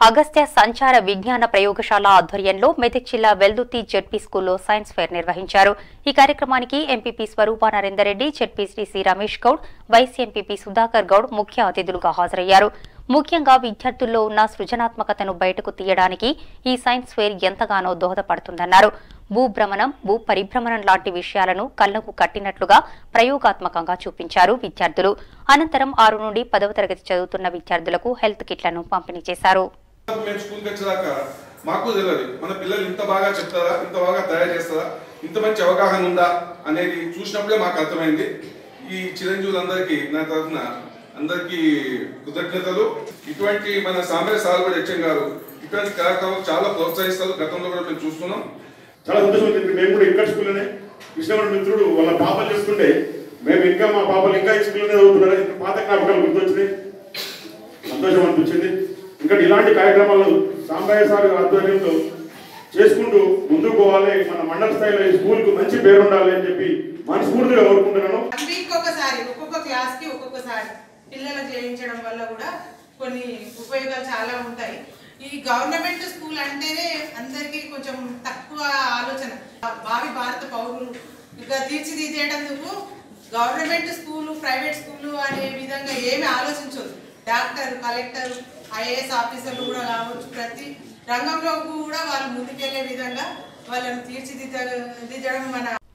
అగస్త్య సంచార విజ్ఞాన ప్రయోగశాల ఆధ్వర్యంలో మెదక్ జిల్లా వెల్దుర్తి జెడ్పీ స్కూల్లో సైన్స్ ఫేర్ నిర్వహించారు ఈ కార్యక్రమానికి MPP Swaroopa Narender Reddy ZP Shri C Ramesh Goud vice MPP Sudhakar Goud ముఖ్య అతిథులుగా హాజరయ్యారు ముఖ్యంగా విద్యార్థుల్లో ఉన్న సృజనాత్మకతను బయటకు తీయడానికి ఈ సైన్స్ ఫేర్ ఎంతగానో దోహదపడుతుందన్నారు భూభ్రమణం భూ పరిభ్రమణం లాంటి విషయాలను కళ్లకు కట్టినట్లుగా ప్రయోగాత్మకంగా చూపించారు విద్యార్థులు అనంతరం ఆరు నుండి పదవ తరగతి చదువుతున్న విద్యార్థులకు హెల్త్ కిట్లను పంపిణీ చేశారు మేము స్కూల్కి వచ్చేదాకా మాకు తెలియదు మన పిల్లలు ఇంత బాగా చెప్తారా ఇంత బాగా తయారు చేస్తారా ఇంత మంచి అవగాహన ఉందా అనేది చూసినప్పుడే మాకు అర్థమైంది ఈ చిరంజీవులందరికీ నా తరఫున అందరికీ కృతజ్ఞతలు ఇటువంటి మన సాంబయ్య సాల్బడి హెచ్ఎం గారు ఇటువంటి కార్యక్రమాలు చాలా ప్రోత్సహిస్తారు గతంలో కూడా మేము చూస్తున్నాం చాలా సంతోషం వచ్చింది మేము కూడా ఇక్కడ స్కూల్లోనే కృష్ణవాడి మిత్రుడు వాళ్ళ పాపలు చేస్తుంటే మేము ఇంకా మా పాపలు ఇంకా ఈ స్కూల్లోనే చదువుతున్నారు ఇంకా పాత జ్ఞాపకాలు గుర్తొచ్చినాయి సంతోషం అనిపించింది ఇంకా ఇలాంటి కార్యక్రమాలు సాంబయ్య సార్ ఆధ్వర్యంలో చేసుకుంటూ ముందుకు పోవాలి మన మండల స్థాయిలో ఈ స్కూల్కు మంచి పేరు ఉండాలి అని చెప్పి మనస్ఫూర్తిగా కోరుకుంటున్నాను వీక్ ఒకసారి ఒక్కొక్క క్లాస్ కి ఒక్కొక్కసారి పిల్లలకు చేయించడం వల్ల కూడా కొన్ని ఉపయోగాలు చాలా ఉంటాయి ఈ గవర్నమెంట్ స్కూల్ అంటేనే అందరికీ కొంచెం తక్కువ ఆలోచన భావి భారత పౌరులు ఇంకా తీర్చిదిద్దేటందుకు గవర్నమెంట్ స్కూలు ప్రైవేట్ స్కూలు అనే విధంగా ఏమి ఆలోచించదు డాక్టర్ కలెక్టర్ ఐఏఎస్ ఆఫీసర్లు కూడా కావచ్చు ప్రతి రంగంలో కూడా వాళ్ళు ముందుకెళ్లే విధంగా వాళ్ళని తీర్చిదిద్ద దిద్దడం మన